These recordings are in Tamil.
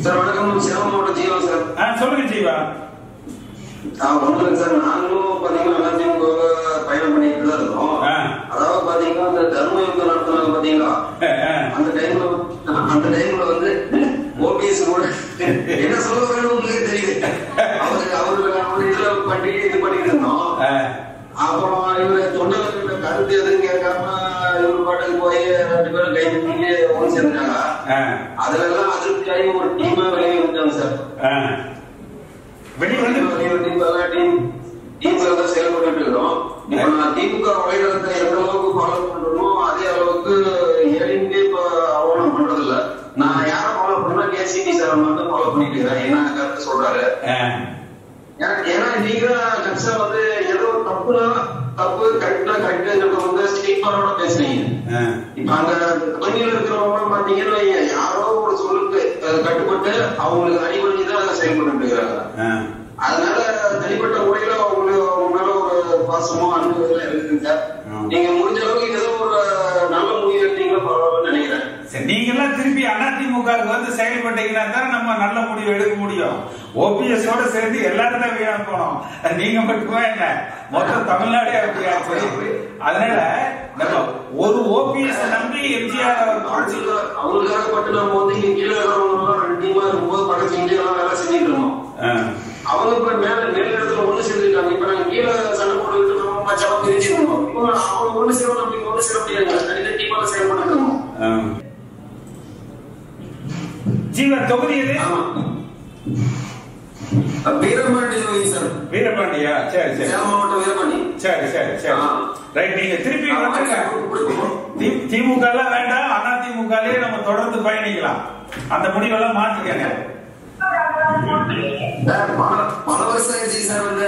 சார் வணக்கம் சேலம் மாவட்டம் ஜீவா சார் ஆ சொல்லுங்க ஜீவா ஆஹ் ஒண்ணும் இல்லை சார் நாங்களும் பாத்தீங்கன்னா அதிமுக பயணம் பண்ணிட்டு தான் இருக்கோம் ஆ. அதாவது பாத்தீங்கன்னா இந்த தர்ம யுத்தம் நடத்துனாங்க பாத்தீங்களா ஆ, ஆ. அந்த டைம்ல அந்த டைம்ல வந்து ஓபிஎஸ் கூட என்ன சொல்ல வரேன்னு உங்களுக்கு தெரியுது அவரு அவரு அவரு இதுல பண்ணி இது பண்ணிட்டு இருந்தோம் ஆ, அப்புறம் இவரு தொண்டர்கிட்ட கருத்து எதுவும் கேட்காம இவரு பாட்டுக்கு போய் ரெண்டு பேரும் கை தூக்கி ஒன்று சேர்ந்தாங்க ஆ, அதுல எல்லாம் அதிருப்தியாகி ஒரு டீமா வெளியே வந்தாங்க சார் ஆ. வெளிய வந்து திமுக தான் செயல்பட்டு இருக்கிறோம் இப்ப நான் திமுக வலைதளத்தை எந்த அளவுக்கு ஃபாலோ பண்றோமோ அதே அளவுக்கு எளிமையே இப்ப அவ்வளவு பண்றது இல்ல நான் யாரை ஃபாலோ பண்ணா கேசிபி சார் மட்டும் ஃபாலோ பண்ணிட்டு இருக்கிறேன் என்ன கருத்து சொல்றாரு ஆ, ஏன்னா ஏன்னா நீங்க கட்சா வந்து ஏதோ தப்புனா தப்பு கரெக்டா கரெக்டுங்கிறத வந்து ஸ்டீப்பரோட பேசுறீங்க ஆ. இப்ப அங்க தொழில் இருக்கிறவங்க பாத்தீங்கன்னா யாரோ ஒரு சொல்லுக்கு அஹ், கட்டுப்பட்டு அவங்களுக்கு அடிபணிஞ்சு தான் செயல்பட்டு இருக்கிறாங்க ஆ. அதனால தனிப்பட்ட முறையில அவங்களுக்கு அவங்க மேல ஒரு பாசமோ அன்பு எல்லாம் இருக்குங்க ஆமா. நீங்க முடிஞ்ச அளவுக்கு ஏதோ ஒரு நல்ல முடிவு எடுத்தீங்களா பரவாயில்லன்னு நினைக்கிறேன் சரி, நீங்க எல்லாம் திருப்பி அதிமுக வந்து செயல்பட்டீங்கன்னா தான் நம்ம நல்ல முடிவு எடுக்க முடியும் ஓபிஎஸ் ஓட சேர்ந்து எல்லாரும் தான் வீணா போனோம் நீங்க மட்டுமே என்ன மொத்தம் தமிழ்நாடே அப்படி ஆச்சு அதனால நம்ம ஒரு ஓபிஎஸ் நம்பி எம்ஜிஆர் அவர் புரட்சி அவங்களுக்கு- அவங்களுக்காக பட்டு நம்ம வந்து இங்க கீழே இருக்கிறவங்க எல்லாம் ரெண்டு டீமா இருக்கும்போது பக்கத்து இந்தியா எல்லாம் வேலை செஞ்சுட்டு இருந்தோம் ஆ, அவங்க இப்ப மேல மேல் இடத்துல ஒண்ணு சேர்ந்துருக்காங்க இப்ப நாங்க கீழே சண்டை போட்டுக்கிட்டு நம்ம மச்சாவா பிரிச்சிருந்தோம் இப்போ அவங்க ஒண்ணு சேரும் நம்ம ஒண்ணு சேர முடியாது தனித்தனி டீமால செயல்பட்டு இருக்கோம் ஆ. ஜீவன் தொகுதி எது ஆமா வீரபாண்டி ஜோதி சார் வீரபாண்டியா சரி சரி சேலம் மாவட்டம் வீரபாண்டி சரி சரி சரி ஆ. ரைட் நீங்க திருப்பி வந்துருங்க தி- திமுக எல்லாம் வேண்டாம் அதிமுகலயே நம்ம தொடர்ந்து பயணிக்கலாம் அந்த முடிவெல்லாம் மாத்திக்கங்க சார், பல- பல வருஷம் ஆயிடுச்சு சார் வந்து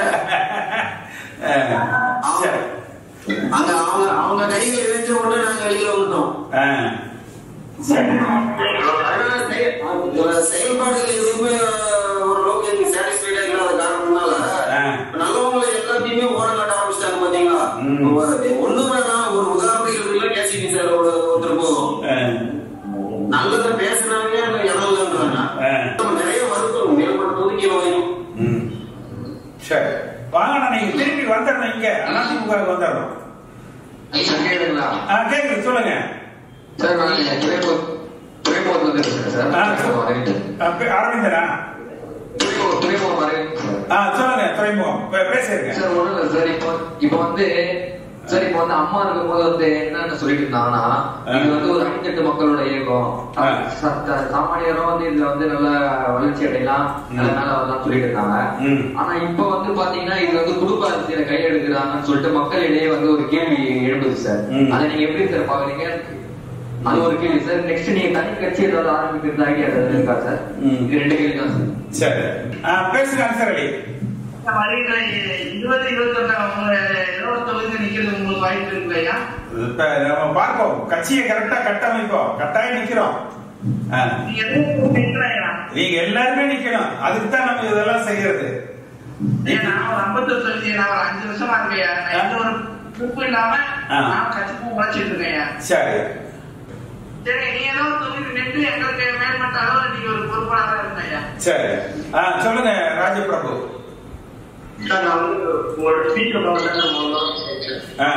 ஆ, சரி அங்க அவங்க அவங்க கைகள் இணைஞ்ச உடனே நாங்க வெளியில வந்துட்டோம் ஆ, சரி அதனால செய- அதோட செயல்பாடுகள் எதுவுமே ஓரளவுக்கு எனக்கு சாட்டிஸ்ஃபைடா இல்லாத காரணம்னால ஆ. நல்லவங்களை எல்லாத்தையுமே ஓரம் கட்ட ஆரம்பிச்சிட்டாங்க பாத்தீங்களா ம். ஒண்ணு வேணாம் ஒரு உதாரணத்துக்கு இருக்குல்ல கேசிபி சார் ஒருத்தர் போதும் ஆ, நல்லதை பேசினாங்க அந்த இடம் இல்லைன்றாங்க ஆ. நம்ம நிறைய வருத்தம் மேம்படுத்துவது கீழே வரையும் ம். சரி வாங்கண்ணா நீங்க திருப்பி வந்துடணும் இங்க அதிமுக வந்துடணும் கேக்குதுங்களா ஆ, கேக்குது சொல்லுங்க சார் நான் துறைமுக துறைமுகத்துல இருந்து பேசுறேன் ஆ, சார் வரவேண்டு ஆ, பே- அரவிந்தரா துறைமுக துறைமுகம் வரவேண்டு சார் ஆ சொல்லுங்க துறைமுகம் பே- பேசிருங்க சார் ஒண்ணும் இல்ல சார் இப்போ இப்போ வந்து சார் இப்போ வந்து அம்மா இருக்கும்போது வந்து என்னன்னு சொல்லிட்டு இருந்தாங்கன்னா இது வந்து ஒரு அடித்தட்டு மக்களோட இயக்கம் ஆ. ச- ச- சாமானியரும் வந்து இதுல வந்து நல்ல வளர்ச்சி அடையலாம் நல்ல மேல வரலாம் சொல்லிட்டு இருந்தாங்க ம். ஆனா இப்போ வந்து பாத்தீங்கன்னா இது வந்து குடும்ப அரசியல கையெடுக்கிறாங்கன்னு சொல்லிட்டு மக்களிடையே வந்து ஒரு கேள்வி எழுப்புது சார் ம். அதை நீங்க எப்படி சார் பாக்குறீங்க அது ஒரு கேள்வி சார் நெக்ஸ்ட் நீங்க தனி கட்சி ஏதாவது ஆரம்பிக்கிறது ஐடியா ஏதாவது இருக்கா சார் ம். இது ரெண்டு கேள்வி தான் சார் சரி ஆ, பேசுங்க அன்சர் அலி வருகிற இருபது இருபத்தி ஒன்றாம் இருபது தொகுதி நிக்கிறது உங்களுக்கு வாய்ப்பு இருக்கு ஐயா இப்ப நம்ம பார்ப்போம் கட்சியை கரெக்டா கட்டமைப்போம் கட்டாயம் நிக்கிறோம் ஆ. நீங்க எதுவும் நிற்கிறாயா நீங்க எல்லாருமே நிக்கணும் அதுக்கு தான் நம்ம இதெல்லாம் செய்யறது ஏன் நான் ஒரு ஐம்பத்தொரு தொகுதி நான் ஒரு அஞ்சு வருஷமா இருக்கேயா நான் எந்த ஒரு ட்ரிப்பு இல்லாம ஆ. நான் கட்சிக்கு உழைச்சிட்டு இருக்கேன் சரி சரி நீ ஏதோ ஒரு தொகுதி நின்று எங்களுக்கு மேல்மட்ட அளவில் நீங்க ஒரு பொறுப்பாளராக இருந்தீங்க சரி ஆ, சொல்லுங்க ராஜபிரபு சார் நான் வந்து உங்களோட ஸ்பீக்கர் கேட்கிறேன் ஆ,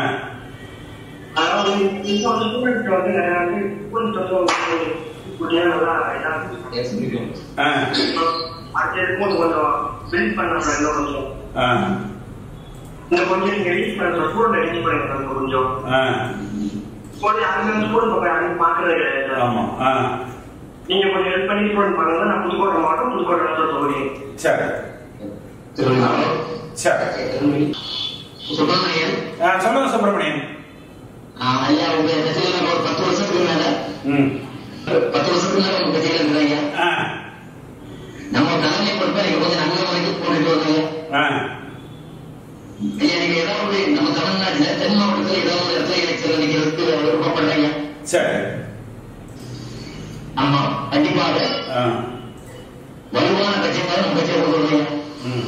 அதாவது இப்போ வந்து ஸ்டூடெண்ட் வந்து நிறைய வந்து ஸ்டூடெண்ட் வந்து குட்டியாக ஆ, அது இருக்கும்போது கொஞ்சம் பில்ட் பண்ண இன்னும் கொஞ்சம் ஆ, இன்னும் கொஞ்சம் நீங்க ரீச் பண்ணுற ஸ்டூடெண்ட் ரீச் பண்ணிருக்காங்க கொஞ்சம் ஆ, கொஞ்சம் அங்க ஸ்டூடெண்ட் பக்கம் யாரும் பாக்குறது கிடையாது ஆமா ஆ, நீங்க கொஞ்சம் ஹெல்ப் பண்ணி ஸ்டூடெண்ட் பண்ணுங்க நான் புதுக்கோட்டை மாவட்டம் புதுக்கோட்டை நகர தொகுதி சரி சரி சுப்பிரமணியன் ஆ, சொல்லுங்க சுப்பிரமணியன் ஆஹ் ஐயா உங்க கட்சியில நம்ம ஒரு பத்து வருஷத்துக்கு மேல ம் பத்து வருஷத்துக்கு மேல உங்க கட்சியில இருக்கிற ஐயா ஆ, நம்ம தலைமை பொறுப்பை நீங்க கொஞ்சம் நல்ல முறைக்கு கொண்டுட்டு வந்தீங்க ஆ, ஐயா நீங்க ஏதாவது நம்ம தமிழ்நாட்டுல தென் மாவட்டத்துல ஏதாவது ஒரு இடத்துல எலெக்ஷன் நிக்கிறதுக்கு விருப்பப்படுறீங்க சரி ஆமா கண்டிப்பாக ஆ, வலுவான கட்சி தான் நம்ம கட்சியை கொண்டு வருவீங்க ம்.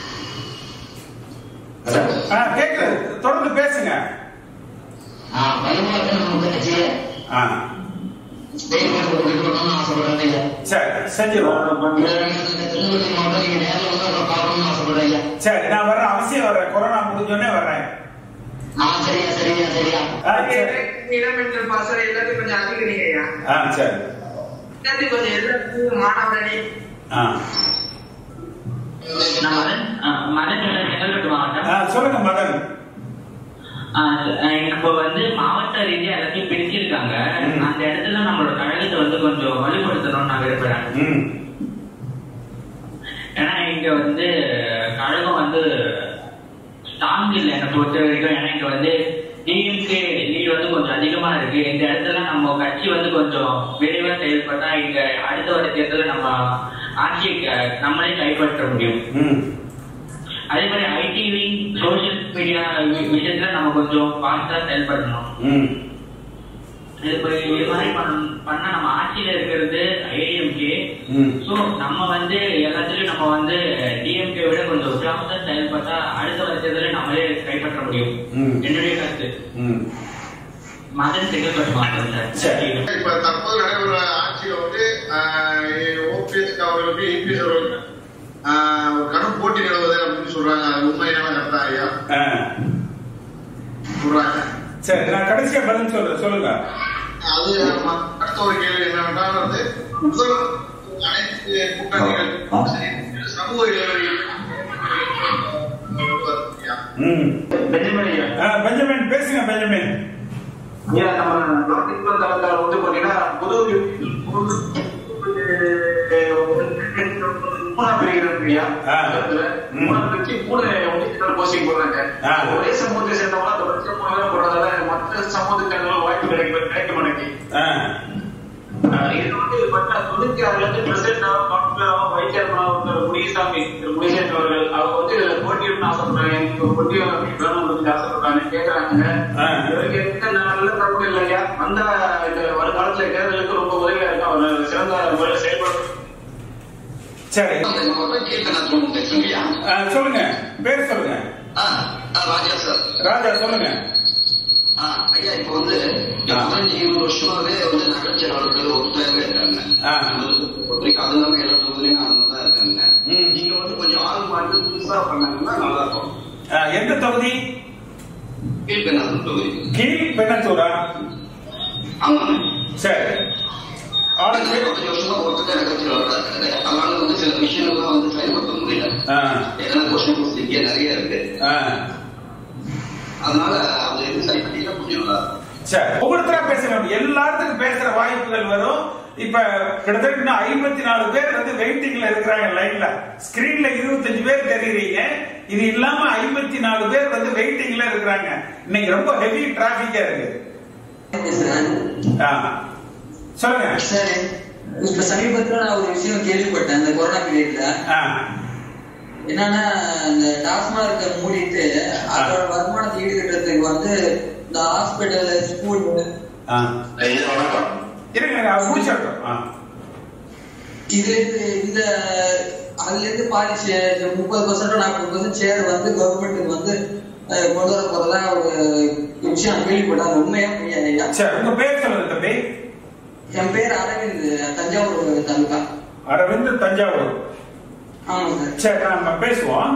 ஆ, கேக்குது தொடர்ந்து பேசுங்க ஆஹ் வலுவாக நம்ம கட்சியை ஆ, செயல்பாடு கொண்டு வரணும்னு ஆசைப்படுறேன் ஐயா சரி செஞ்சிருவோம் திருநெல்வேலி மாவட்டம் நீங்க நேரில் வந்து அதை பார்க்கணும்னு ஆசைப்படுறேன் ஐயா சரி நான் வர்றேன் அவசியம் வர்றேன் கொரோனா முடிஞ்சோடனே வர்றேன் ஆ சரியா சரியா சரியா ஆ, சரி. இளமென்றல் பாசறை எல்லாத்தையும் கொஞ்சம் அதிகரிங்க ஐயா ஆ சரி எல்லாத்தையும் கொஞ்சம் எல்லாத்தையும் மாணவரணி ஆ நான் மதன் ஆ, மதன் செங்கல்பட்டு மாவட்டம் ஆ, சொல்லுங்க மதன் ஆ, இப்போ வந்து மாவட்ட ரீதியா எல்லாத்தையும் பிரிச்சிருக்காங்க ம். அந்த இடத்துல நம்மளோட கழகத்தை வந்து கொஞ்சம் வலுப்படுத்தணும்னு நான் விரும்புறேன் ம் ஏன்னா இங்க வந்து கழகம் வந்து ஸ்ட்ராங் இல்லை என்னை பொறுத்த வரைக்கும் ஏன்னா இங்க வந்து டிஎம்கே லீட் வந்து கொஞ்சம் அதிகமா இருக்கு இந்த இடத்துல நம்ம கட்சி வந்து கொஞ்சம் விரைவா செயல்பட்டா இங்க அடுத்த வர தேர்தலில் நம்ம ஆட்சியை க- நம்மளே கைப்பற்ற முடியும் ம் அதே மாதிரி ஐடி விங் சோஷியல் மீடியா விஷயத்துல நம்ம கொஞ்சம் ஃபாஸ்டா செயல்படணும் ம் இது இப்போ இது மாதிரி பண்ண- பண்ணா நம்ம ஆட்சியில இருக்கிறது ஏடிஎம்கே ம் சோ நம்ம வந்து எல்லாத்துலயும் நம்ம வந்து டிஎம்கே விட கொஞ்சம் ஃபாஸ்டா செயல்பட்டா அடுத்த வருஷத்துல நம்மளே கைப்பற்ற முடியும் ம். என்னுடைய கருத்து ம் மதன் செங்கல்பட்டு மாவட்டம் சார் சரி. இப்ப தற்போது நடைபெற ஆட்சியில வந்து ஓபிஎஸ் அவர்களுக்கு இபிஎஸ் அவர்களுக்கு ஆஹ், ஒரு கடும் போட்டி நிலவுது அப்படின்னு சொல்றாங்க அது உண்மையான கருத்தா ஐயா ஆ சொல்றாங்க சரி நான் கடைசியா பதில் சொல்றேன் சொல்லுங்க அது ம- அடுத்த ஒரு கேள்வி என்னவென்றால் வந்து முதல் அனைத்து கூட்டணிகள் சரி, சமூக இடைவெளி ஐயா. ம் பெஞ்சமின் ஐயா ஆ, பெஞ்சமின் பேசுங்க பெஞ்சமின் ஐயா நம்ம நாட்டுக்கு தளத்தால் வந்து பாத்தீங்கன்னா புது மூணா பிரிகிறது ஐயா ஆ. அதுல மூணா பிரிச்சு மூணு ஒன்றியத்தினர் போஸ்டிங் போடுறாங்க ஆ. ஒரே சமூகத்தை சேர்ந்தவங்க தொடர்ச்சியா மூணு பேர் போடுறதால மற்ற சமூகத்துக்கு வாய்ப்பு கிடைக்க கிடைக்க மாட்டேங்குது ஆ ஆஹ் இது வந்து பார்த்தா தொண்ணூத்தி ஆறுல இருந்து பிரசிடண்ட் வைஸ் சேர்மன் முனிசாமி திரு முனிசாமி அவர்கள் அவங்க வந்து இதுல போட்டியிடணும்னு ஆசைப்படுறாங்க எனக்கு போட்டி வேணும்னு ஆசைப்படுறாங்க கேக்குறாங்க ஆ. இவருக்கு எந்த நல்ல தப்பு இல்லையா வந்த இந்த வருங்காலத்துல தேர்தலுக்கு ரொம்ப உதவியா இருக்கும் அவர் சிறந்த முறையில் செயல்படும் சரி கீர்த்தனாத்மம் பேசுங்கய்யா ஆ, சொல்லுங்க பேர் சொல்லுங்க ஆ ஆ, ராஜா சார் ராஜா சொல்லுங்க ஆ, ஐயா இப்ப வந்து பதினஞ்சு இருபது வருஷமாவே வந்து நகர் செயலாளர்கள் ஒத்துழையாவே இருக்காங்க ஆ. ஒத்துழைக்க அது இல்லாம எல்லா தொகுதியிலும் அவங்க தான் இருக்காங்க ம். நீங்க வந்து கொஞ்சம் ஆள் மாற்றி புதுசா பண்ணாங்கன்னா நல்லா இருக்கும் ஆ, எந்த தொகுதி கீழ்பெண்ணாத தொகுதி கீழ் பெண்ணத்தூரா ஆமாங்க சரி ஆளு பதினஞ்சு சரி. வருஷமா ஒருத்தர் நகர் செயலாளராக இருக்காங்க அதனால வந்து சில விஷயங்கள்லாம் வந்து செயல்படுத்த முடியல ஆ ஏன்னா கொஸ்டின் இங்கே நிறைய இருக்கு ஆ அதனால அது எது சரி பண்ணிட்டா கொஞ்சம் நல்லா இருக்கும் சரி ஒவ்வொருத்தரா பேசுங்க எல்லாத்துக்கும் பேசுற வாய்ப்புகள் வரும் இப்ப கிட்டத்தட்ட இன்னும் ஐம்பத்தி நாலு பேர் வந்து வெயிட்டிங்ல இருக்கிறாங்க லைன்ல ஸ்கிரீன்ல இருபத்தஞ்சு பேர் தெரியுறீங்க இது இல்லாம ஐம்பத்தி நாலு பேர் வந்து வெயிட்டிங்ல இருக்கிறாங்க இன்னைக்கு ரொம்ப ஹெவி டிராபிக்கா இருக்கு பேசுறேன் ஆ. சொல்லுங்க சார் இப்ப சமீபத்துல நான் ஒரு விஷயம் கேள்விப்பட்டேன் இந்த கொரோனா பீரியட்ல ஆ. என்னன்னா இந்த டாஸ்மார்க்க மூடிட்டு அதோட வருமானத்தை ஈடுகட்டுறதுக்கு வந்து இந்த ஹாஸ்பிட்டல் ஸ்கூல் ஆ. ஐயா வணக்கம் இருங்க இருங்க, அவர் முடிச்சிடட்டும் ஆ. இதுல இருந்து இந்த அதுல இருந்து பாதி share, முப்பது பர்சன்ட் நாற்பது பர்சன்ட் ஷேர் வந்து கவர்மெண்ட்டுக்கு வந்து அஹ், கொண்டு வர போறதா ஒரு விஷயம் நான் கேள்விப்பட்டேன் அது உண்மையா பொய்யா ஐயா சரி உங்க பேர் சொல்லுங்க தம்பி என் பேர் அரவிந்த் தஞ்சாவூர் தாலுகா அரவிந்த் தஞ்சாவூர் ஆமாங்க சார் சரி நம்ம பேசுவோம்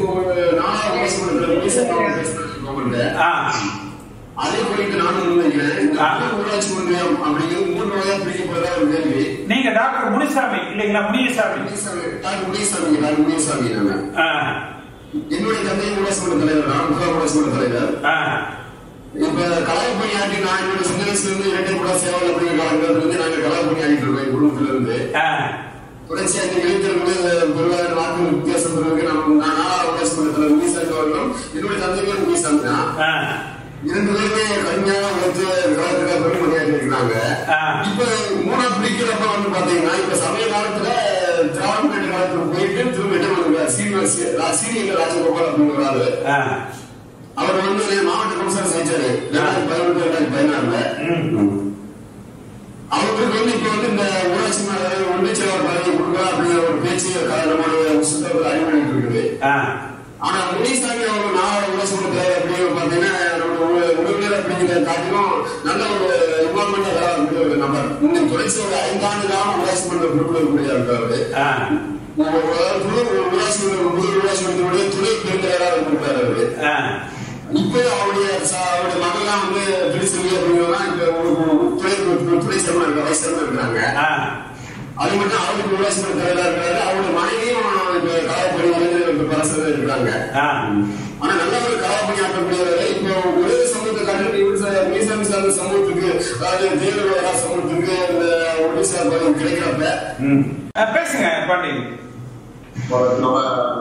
ஆ அதே குறித்து நானும் நினைக்கிறேன் இந்த ஆ. ஊராட்சி ஒன்றியம் அப்படிங்கிறது மூன்று வகையா பிரிக்கப்படுறதா ஒரு கேள்வி நீங்க டாக்டர் முனிசாமி இல்லைங்களா முனியசாமி முனிசாமி, டாக்டர் முனிசாமி டாக்டர் முனிசாமி நாங்க ஆ. என்னுடைய தந்தை ஊராட்சி மன்ற தலைவர் நான் முகாம் ஊராட்சி மன்ற தலைவர் ஆ. இப்ப கலாய் பணியாற்றி நான் என்னோட சின்ன வயசுல இருந்து இரட்டை கூட சேவல் அப்படிங்கிற காலத்துல இருந்து நாங்க கலாய் பணியாற்றிட்டு இருக்கோம் எங்க குடும்பத்துல இருந்து ஆ. தொடர்ச்சியா இந்த இளைஞர்கள் பெருவாத நாட்கள் வித்தியாசம் இருக்கு நம்ம நான் நாலாவது ஊராட்சி மன்ற தலைவர் முனிசாமி அவர்களும் என்னுடைய தந்தை பேர் முனிசாமி தான் ஆ. இரண்டு பேருமே கடுமையான உழைத்து விவாதத்துக்காக பெரும் பணியாற்றி இருக்கிறாங்க ஆ. இப்ப மூணாவது பிரிக்கிறப்ப வந்து பாத்தீங்கன்னா இப்ப சமய காலத்துல திராவிட முன்னேற்ற காலத்துல போயிட்டு திரும்ப என்ன பண்ணுங்க சீனியர் சீனியர் ராஜகோபால் அப்படிங்கிறாரு ஆ. அவர் வந்து மாவட்ட கமிஷனர் செஞ்சாரு ரெண்டாயிரத்தி பதினெட்டு ரெண்டாயிரத்தி பதினாறுல ம். அவருக்கு வந்து இப்ப வந்து இந்த ஊராட்சி மன்ற ஒன்றிய செயலாளர் பதவி கொடுக்கலாம் அப்படிங்கிற ஒரு பேச்சு நம்மளுடைய புத்தகத்தில் அறிவுறுத்தி இருக்குது ஆ. ஆனா முனிசாமி அவர்கள் நான் உலக சொல்லுறாரு அப்படின்னு பாத்தீங்கன்னா நம்மளோட உறவினர் அப்படிங்கிறத காட்டிலும் நல்ல ஒரு இன்வால்மெண்ட் ஒரு நபர் இன்னும் தொடர்ச்சி ஒரு ஐந்தாண்டு காலம் உலாசி மன்ற குழுவில் இருக்கக்கூடிய ஆ, உலாசி முதல் உலாசி மன்றத்துடைய துணை பெருந்தலைவராக இருந்திருக்காரு அவரு ஆ, இப்போ அவருடைய ச- அவருடைய மகள்லாம் வந்து பிடிச்சிருக்கு அப்படிங்கிறதா இப்ப உங்களுக்கு துணை துணை சிரமம் இருக்க வயசு சிரமம் இருக்கிறாங்க ஆ. அது மட்டும் அவருக்கு உலாசி மன்ற தலைவராக இருக்காரு அவருடைய மனைவியும் இப்ப காலப்பணி வந்து பரசு இருக்கிறாங்க ஆ. ஆனா நல்ல ஒரு காலப்பணி ஆற்றக்கூடியவரை இப்போ ஒரே சமூகத்தை காட்டிட்டு இவர் ச- மீசாமி சார்ந்த சமூகத்துக்கு அதாவது தேவரா சமூகத்துக்கு இந்த ஒடிசா பதவி கிடைக்கிறப்ப ம். ஆ, பேசுங்க பாண்டி நம்ம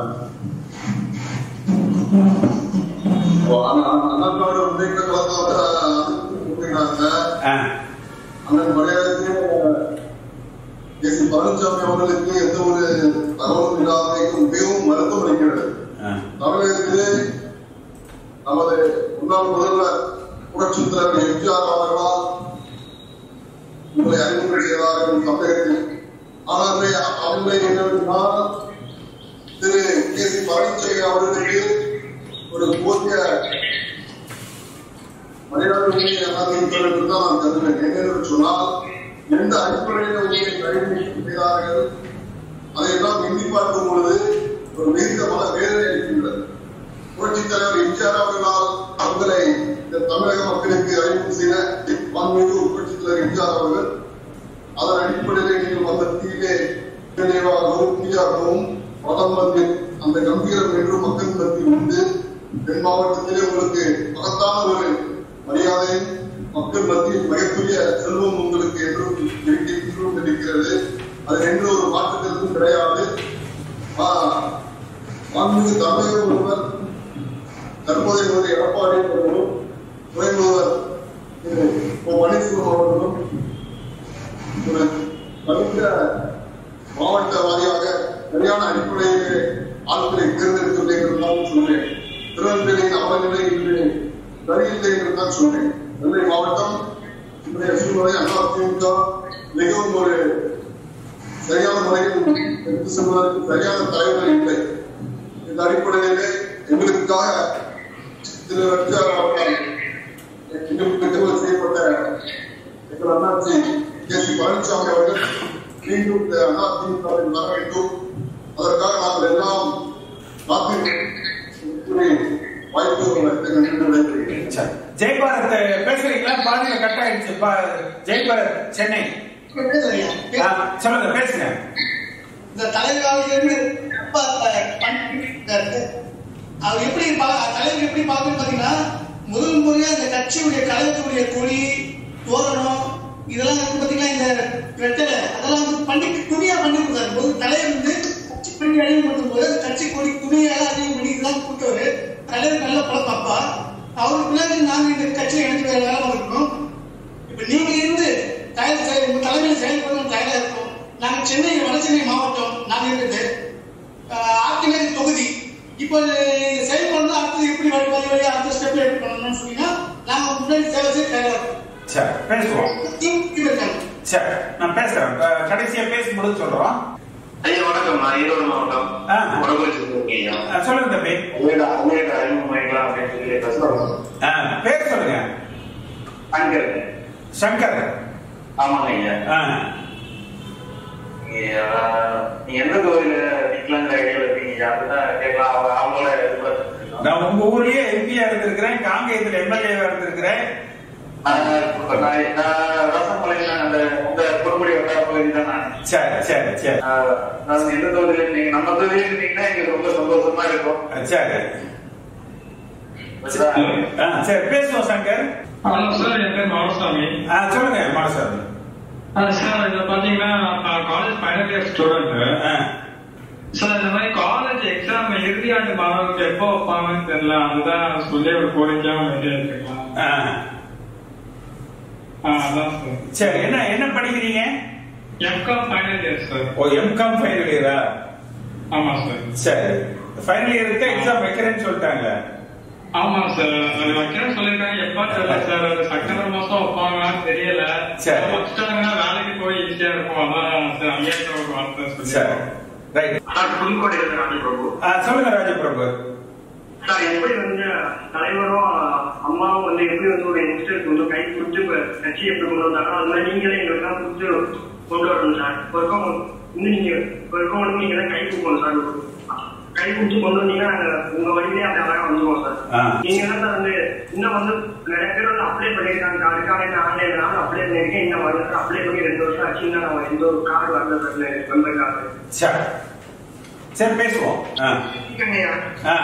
அண்ணாவோட உண்மைகளை கலந்து ஆ, அண்ணன் மலையாளத்திலே எஸ் பழனிசாமி அவர்களுக்கு எந்த ஒரு தகவலும் இல்லாததைக்கு மிகவும் வருத்தம் அளிக்கிறது ஆ. தமிழகத்திலே நமது முன்னாள் முதல்வர் புரட்சித் தலைவர் எம்ஜிஆர் அவர்களால் உங்களை அறிமுகம் செய்தார்கள் தமிழகத்தில் ஆனால் அவர்களை என்னவென்றால் திரு கே சி பழனிசாமி அவர்களுக்கு ஒரு போதிய மரியாதை அதிமுக என்று தான் நான் கருதுகிறேன் என்னென்று சொன்னால் எந்த அடிப்படையில் உங்களை கைது செய்தார்கள் அதையெல்லாம் எண்ணி பார்க்கும் பொழுது ஒரு மிகுந்த மன வேதனை அளிக்கின்றது புரட்சித் தலைவர் எம்ஜிஆர் அவர்களால் அவர்களை இந்த தமிழக மக்களுக்கு அறிமுகம் செய்த மாண்புமிகு புரட்சித் தலைவர் எம்ஜிஆர் அவர்கள் அதன் அடிப்படையில் நீங்கள் வந்த தீயிலே நினைவாகவும் தீயாகவும் வளம் வந்து அந்த கம்பீரம் என்று மக்கள் மத்தியில் உண்டு தென் மாவட்டத்திலே உங்களுக்கு மகத்தான ஒரு மரியாதை மக்கள் மத்தியில் மிகப்பெரிய செல்வம் உங்களுக்கு என்றும் இருக்கு- இன்றும் இருக்கிறது அது என்று ஒரு மாற்றத்திற்கும் கிடையாது ஆஹ், மாண்புமிகு தமிழக முதல்வர் தற்போதைய முதல்வர் எடப்பாடி அவர்களும் துணை முதல்வர் திரு ஓ பன்னீர்செல்வம் அவர்களும் ஒரு பகுந்த மாவட்ட வாரியாக சரியான அடிப்படையிலே ஆட்களை தேர்ந்தெடுக்கவில்லை என்று தான் சொன்னேன் திருநெல்வேலியின் அவநிலை இன்று சரியில்லை என்று தான் சொன்னேன் நெல்லை மாவட்டம் இன்றைய சூழ்நிலை அதிமுக மிகவும் ஒரு சரியான முறையில் எடுத்து செல்வதற்கு சரியான தலைவர் இல்லை இந்த அடிப்படையிலே எங்களுக்காக திரு ரட்சார் அவர்கள் எங்களுக்கு தேர்வு செய்யப்பட்ட எங்கள் அண்ணாச்சி கே சி பழனிசாமி அவர்கள் மீண்டும் இந்த அதிமுகவில் வர வேண்டும் அதற்காக நாங்கள் எல்லாம் காத்திருக்கிறோம் வாய்ப்பு நடைபெறுகிறேன் சரி. ஜெய்பாரத் பேசுறீங்களா பாதியில கட் ஆயிடுச்சு பா- ஜெய்பாரத் சென்னை பேசுறீங்க. ஆ, சொல்லுங்க பேசுங்க இந்த தலைவராக இருந்து அப்பா த- பண்ணிட்டாரு. அவர் எப்படி பா- தலைவர் எப்படி பார்க்கணும் பாத்தீங்கன்னா முதல் முறையா இந்த கட்சியுடைய கழகத்துடைய கொடி தோரணம் இதெல்லாம் வந்து பாத்தீங்கன்னா இந்த வெட்டலை அதெல்லாம் வந்து பண்ணி துணியா பண்ணி கொடுத்தாரு ஒரு தலைவர் வந்து கட்சி பண்ணி அறிமுகப்படுத்தும் போது அந்த கட்சி கொடி துணியால அதிகம் பண்ணி இதெல்லாம் கூட்டவர் தலைவர் நல்ல பழக்கம் அப்பா அவருக்கு பின்னாடி நாங்க இந்த கட்சியை எனக்கு வேலை பார்க்கணும் இப்ப நீங்க இருந்து தயார் செயல் உங்க தலைமையில செயல்படணும் தயாரா இருக்கோம் நாங்க சென்னை வட சென்னை மாவட்டம் நாங்க இருக்குது ஆர்டினரி தொகுதி இப்போ இது செயல்படணும் அடுத்தது எப்படி வழி வழி வழி அடுத்த ஸ்டெப் எப்படி பண்ணணும்னு சொன்னீங்கன்னா நாங்க முன்னாடி சேவை செய்ய தயாரா இருக்கோம் சரி பேசுவோம் டீம் இருக்காங்க சரி நான் பேசுறேன் அஹ், கடைசியா பேசும்போது சொல்றோம் ஐயா வணக்கம் நான் ஈரோடு மாவட்டம் ஆ. உடம்பு ஐயா அஹ், சொல்லுங்க தம்பி உங்களோட அலுவலக அறிமுகம் பண்ணிக்கலாம் அப்படின்னு சொல்லி பேசுறோம் அஹ், பேர் சொல்லுங்க அங்கர் சங்கர் ஆமாங்க ஐயா ஆ, நீங்க, ஆஹ், நீங்க எந்த கோயில நிக்கலாங்கிற ஐடியால இருக்கீங்க அப்படிதான் கேட்கலாம் அவங்க அவங்களோட எதிர்பார்த்து நான் உங்க ஊர்லயே எம்பியா இருந்திருக்கிறேன் காங்கேயத்துல எம்எல்ஏவா இருந்திருக்கிறேன் ரசமலையில அந்த உங்க குறுமுடி வட்டார பகுதி தான் நான் சரி சரி சரி ஆஹ், நான் எந்த தொகுதியில நீங்க நம்ம தொகுதியில இருந்தீங்கன்னா எங்களுக்கு ரொம்ப சந்தோஷமா இருக்கும் சரி ஆ, சரி பேசுவோம் சங்கர் ஹலோ சார் என் பேர் மாவசாமி ஆ, சொல்லுங்க மாடசாமி சார் இதை பாத்தீங்கன்னா நான் college final year student sir இந்த மாதிரி காலேஜ் எக்ஸாம் இறுதி ஆண்டு மாணவர்களுக்கு எப்போ வைப்பாங்கன்னு தெரியல அதுதான் சொல்லி ஒரு கோரிக்கையா உங்ககிட்ட எடுத்துக்கலாம் ஆ, அதான் சார் சரி என்ன என்ன படிக்கிறீங்க எம்காம் ஃபைனல் இயர் சார் ஓ எம்காம் ஃபைனல் இயரா ஆமா சார் சரி ஃபைனல் இயருக்கு எக்ஸாம் வைக்கிறேன்னு சொல்லிட்டாங்க ஆமா சார் அது வைக்கிறேன்னு சொல்லிருக்காங்க எப்ப தெரியல சார் அது செப்டம்பர் மாசம் வைப்பாங்களான்னு தெரியல சரி. வச்சுட்டாங்கன்னா வேலைக்கு போய் ஈஸியா இருக்கும் அதான் சார் ஐயாயிரம் ஒரு வார்த்தை சொல்லி சரி ரைட் புதுக்கோட்டையில ராஜபிரபு ஆ, சொல்லுங்க ராஜபிரபு சார் எப்படி வந்து தலைவரும் அம்மாவும் வந்து எப்படி வந்து ஒரு யங்ஸ்டருக்கு வந்து கை கொடுத்து இப்ப கட்சி எப்படி கொண்டு வந்தாங்க அது மாதிரி நீங்களே எங்களுக்கெல்லாம் கொடுத்து கொண்டு வரணும் சார் இப்போ இருக்கவங்க இன்னும் நீங்க இப்போ இருக்கவங்களுக்கு நீங்க தான் கை கொடுக்கணும் சார் கை கொடுத்து கொண்டு வந்தீங்கன்னா நாங்க உங்க வழியிலே அப்படி அழகா வந்துருவோம் ஆ. சார் நீங்க தான் சார் வந்து இன்னும் வந்து நிறைய பேர் வந்து அப்ளை பண்ணிருக்காங்க அதுக்காக ஆன்லைன்ல அப்ளை பண்ணிருக்கேன் இன்னும் வரல அப்ளை பண்ணி ரெண்டு வருஷம் ஆச்சு இன்னும் நம்ம எந்த ஒரு கார்டு வரல சார் வந்திருக்காங்க சரி சரி பேசுவோம் ஆ. ஐயா ஆ.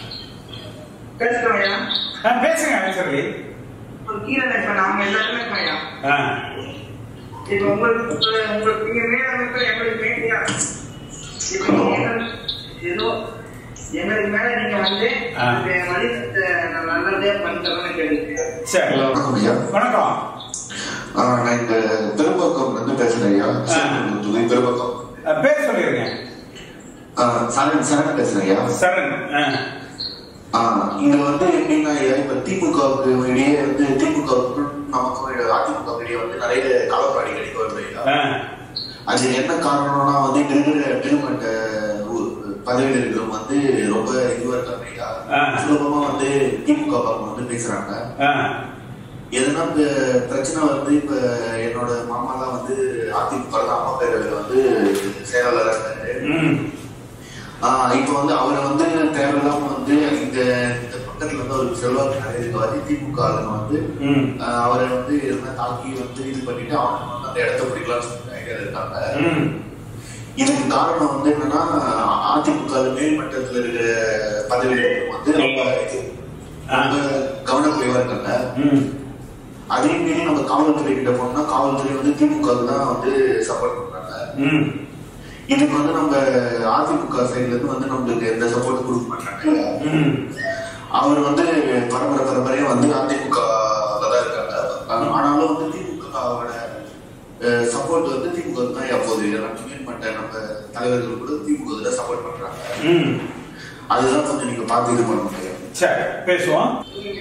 பேசுறோம் ஐயா ஆ, பேசுங்க சொல்லி ஒரு கீழே இப்ப நாம எல்லாருமே இருக்கோம் ஐயா ஆ இப்ப உங்களுக்கு இப்ப உங்களுக்கு நீங்க மேல இருக்க எங்களுக்கு மேலையா இப்ப நீங்க என்ன- ஏதோ எங்களுக்கு மேல நீங்க வந்து ஆ. இந்த மதிப்பத்தை நான் நல்லதே பண்ணித்தரேன்னு கேள்வி சரி வணக்கம் ஐயா வணக்கம் ஆ, நான் இந்த பெரும்பாக்கம் இருந்து பேசுறேன் ஐயா துணை பெரும்பாக்கம் ஆ, பேர் சொல்லிருங்க ஆ, சரண் சரண் பேசுறேன் ஐயா சரண் ஆ. ஆ, இங்க வந்து எப்படின்னா ஐயா இப்ப திமுகவுக்கு இடையே வந்து திமுகவுக்கு நமக்கு அதிமுக இடையே வந்து நிறைய கலப்பு அடிக்கடி வருது ஐயா ஆ. அது என்ன காரணம்னா வந்து இங்க இருக்கிற பெருமட்ட பதவியில் இருக்கிறவங்க வந்து ரொம்ப இதுவா இருக்காங்க ஐயா ஆ. சுலபமா வந்து திமுக பக்கம் வந்து பேசுறாங்க ஆ. எதனா இப்ப பிரச்சனை வந்து இப்ப என்னோட மாமாலாம் வந்து அதிமுக தான் அம்மா பேரவையில வந்து செயலாளராக இருக்காரு ம். ஆஹ் இப்ப வந்து அவரை வந்து தேவையில்லாம வந்து இந்த இந்த பக்கத்துல வந்து அவருக்கு செல்வாக்கு நிறைய இருக்கு வந்து திமுக ஆளுங்க வந்து ம். ஆஹ் அவரை வந்து எதனா தாக்கி வந்து இது பண்ணிட்டு அவங்க வந்து அந்த இடத்த பிடிக்கலாம்னு சொல்லி ஐடியா இருக்காங்க ம். இதுக்கு காரணம் வந்து என்னன்னா அதிமுக மேல்மட்டத்துல இருக்கிற பதவிகள் வந்து ரொம்ப ரொம்ப கவனக்குறைவா இருக்காங்க ம். அதே மீறி நம்ம காவல்துறை கிட்ட போனோம்னா காவல்துறை வந்து திமுக தான் வந்து சப்போர்ட் பண்றாங்க ம். இதுக்கு வந்து நம்ம அதிமுக சைடுல இருந்து வந்து நம்மளுக்கு எந்த சப்போர்ட் கொடுக்க மாட்டாங்க ம். அவர் வந்து பரம்பரை பரம்பரையா வந்து அதிமுக தான் இருக்காங்க ஆஹ் ஆனாலும் வந்து திமுகவோட சப்போர்ட் வந்து திமுக தான் எப்போது மேம்பட்ட நம்ம தலைவர்கள் கூட திமுக தான் சப்போர்ட் பண்றாங்க ம். அதுதான் கொஞ்சம் நீங்க பார்த்து இது பண்ண முடியும் சரி பேசுவோம்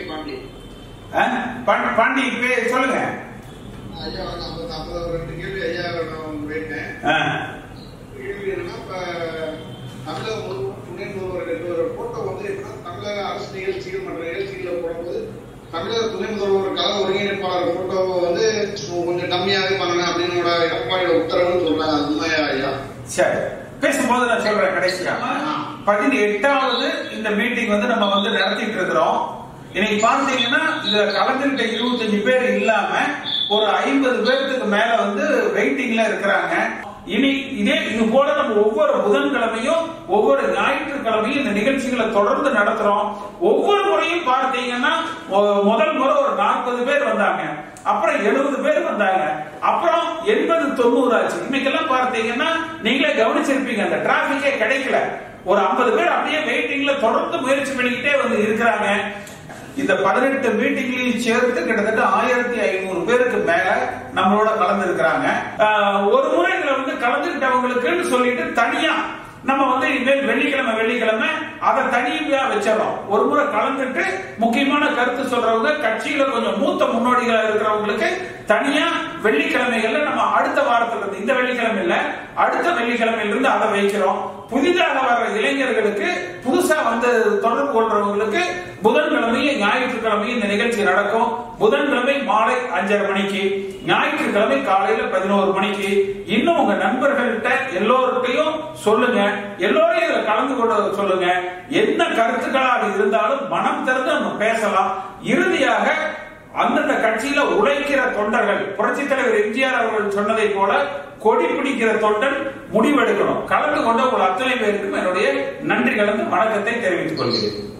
ஆ? பாண்டி- பாண்டி பே- சொல்லுங்க ஐயா நம்ம நம்ம ரெண்டு கேள்வி ஐயா நான் கேட்டேன் ஆ. கேள்வி என்னன்னா இப்ப தமிழக முதல்வர் துணை முதல்வர் என்ற ஒரு போட்டோ வந்து எப்படின்னா தமிழக அரசு நிகழ்ச்சிகள் மற்ற நிகழ்ச்சிகளை போடும்போது தமிழக துணை முதல்வருக்காக ஒருங்கிணைப்பாளர் போட்டோவை வந்து கொஞ்சம் கம்மியாவே பண்ணணும் அப்படின்னு எடப்பாடியோட உத்தரவுன்னு சொல்றாங்க அது உண்மையா ஐயா சரி பேசும்போது நான் சொல்றேன் கடைசியா பதினெட்டாவது இந்த மீட்டிங் வந்து நம்ம வந்து நடத்திட்டு இருக்கிறோம் இன்னைக்கு பார்த்தீங்கன்னா இதுல கலந்துகிட்ட இருபத்தஞ்சு பேர் இல்லாம ஒரு ஐம்பது பேர்த்துக்கு மேல வந்து வெயிட்டிங்ல இருக்கிறாங்க இனி இதே இது போல நம்ம ஒவ்வொரு புதன்கிழமையும் ஒவ்வொரு ஞாயிற்றுக்கிழமையும் இந்த நிகழ்ச்சிகளை தொடர்ந்து நடத்துறோம் ஒவ்வொரு முறையும் பார்த்தீங்கன்னா மொ- முதல் முறை ஒரு நாற்பது பேர் வந்தாங்க அப்புறம் எழுபது பேர் வந்தாங்க அப்புறம் எண்பது தொண்ணூறு ஆச்சு இன்னைக்கெல்லாம் பார்த்தீங்கன்னா நீங்களே கவனிச்சிருப்பீங்க அந்த டிராபிக்கே கிடைக்கல ஒரு ஐம்பது பேர் அப்படியே வெயிட்டிங்ல தொடர்ந்து முயற்சி பண்ணிக்கிட்டே வந்து இருக்கிறாங்க இந்த பதினெட்டு மீட்டிங்லையும் சேர்த்து கிட்டத்தட்ட ஆயிரத்தி ஐநூறு பேருக்கு மேல நம்மளோட கலந்து இருக்கிறாங்க ஒரு முறை இதுல வந்து கலந்துக்கிட்டவங்களுக்குன்னு சொல்லிட்டு தனியா நம்ம வந்து இனிமேல் வெள்ளிக்கிழமை வெள்ளிக்கிழமை அதை தனியா வச்சிடறோம் ஒரு முறை கலந்துட்டு முக்கியமான கருத்து சொல்றவங்க கட்சியில கொஞ்சம் மூத்த முன்னோடிகளா இருக்கிறவங்களுக்கு தனியா வெள்ளிக்கிழமைகள்ல நம்ம அடுத்த வாரத்துல இருந்து இந்த வெள்ளிக்கிழமை இல்ல அடுத்த வெள்ளிக்கிழமையில இருந்து அதை வைக்கிறோம் புதிதாக வர்ற இளைஞர்களுக்கு புதுசா வந்து தொடர்பு கொள்றவங்களுக்கு புதன்கிழமையும் ஞாயிற்றுக்கிழமையும் இந்த நிகழ்ச்சி நடக்கும் புதன்கிழமை மாலை அஞ்சரை மணிக்கு ஞாயிற்றுக்கிழமை காலையில பதினோரு மணிக்கு இன்னும் உங்க நண்பர்கள்ட்ட எல்லோருக்கையும் சொல்லுங்க எல்லோரையும் இதுல கலந்து கொள்ள சொல்லுங்க என்ன கருத்துக்களாக இருந்தாலும் மனம் திறந்து நம்ம பேசலாம் இறுதியாக அந்தந்த கட்சியில உழைக்கிற தொண்டர்கள் புரட்சி தலைவர் எம்ஜிஆர் அவர்கள் சொன்னதை போல கொடி பிடிக்கிற தொண்டன் முடிவெடுக்கணும் கலந்து கொண்ட உங்கள் அத்தனை பேருக்கும் என்னுடைய நன்றி கலந்து வணக்கத்தை தெரிவித்துக் கொள்கிறேன்